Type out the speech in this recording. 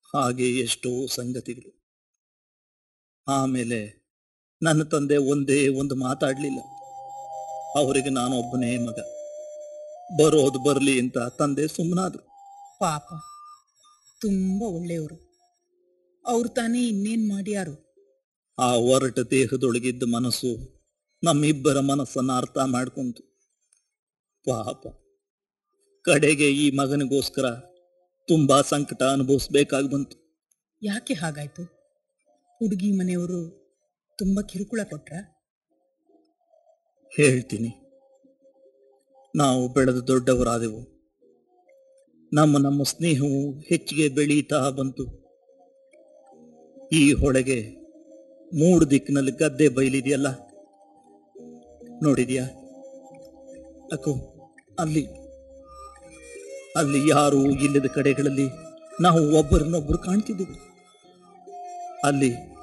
ಹಾಗೆ ಎಷ್ಟೋ ಸಂಗತಿಗಳು ಆಮೇಲೆ ನನ್ನ ತಂದೆ ಒಂದೇ ಒಂದು ಮಾತಾಡ್ಲಿಲ್ಲ ಅವರಿಗೆ ನಾನೊಬ್ಬನೇ ಮಗ ಬರೋದು ಬರಲಿ ಅಂತ ತಂದೆ ಸುಮ್ಮನಾದ್ರು ಪಾಪ ತುಂಬ ಒಳ್ಳೆಯವರು ಅವ್ರು ತಾನೇ ಇನ್ನೇನ್ ಮಾಡ್ಯಾರು ಆ ಒರಟ ದೇಹದೊಳಗಿದ್ದ ಮನಸ್ಸು ನಮ್ಮಿಬ್ಬರ ಮನಸ್ಸನ್ನ ಅರ್ಥ ಮಾಡ್ಕೊಂತು ಪಾಪ ಕಡೆಗೆ ಈ ಮಗನಿಗೋಸ್ಕರ ತುಂಬಾ ಸಂಕಟ ಅನುಭವಿಸ್ಬೇಕಾಗಿ ಬಂತು ಯಾಕೆ ಹಾಗಾಯ್ತು ಹುಡುಗಿ ಮನೆಯವರು ತುಂಬ ಕಿರುಕುಳ ಕೊಟ್ರ ಹೇಳ್ತೀನಿ ನಾವು ಬೆಳೆದು ದೊಡ್ಡವರಾದೆವು ನಮ್ಮ ನಮ್ಮ ಸ್ನೇಹವು ಹೆಚ್ಚಿಗೆ ಬೆಳೀತಾ ಬಂತು ಈ ಹೊಳೆಗೆ ಮೂಡು ದಿಕ್ಕಿನಲ್ಲಿ ಗದ್ದೆ ಬಯಲಿದೆಯಲ್ಲ ನೋಡಿದ್ಯಾ ಅಕ್ಕೋ ಅಲ್ಲಿ ಅಲ್ಲಿ ಯಾರೂ ಇಲ್ಲದ ಕಡೆಗಳಲ್ಲಿ ನಾವು ಒಬ್ಬರನ್ನೊಬ್ಬರು ಕಾಣ್ತಿದ್ದೆವು ಅಲ್ಲಿ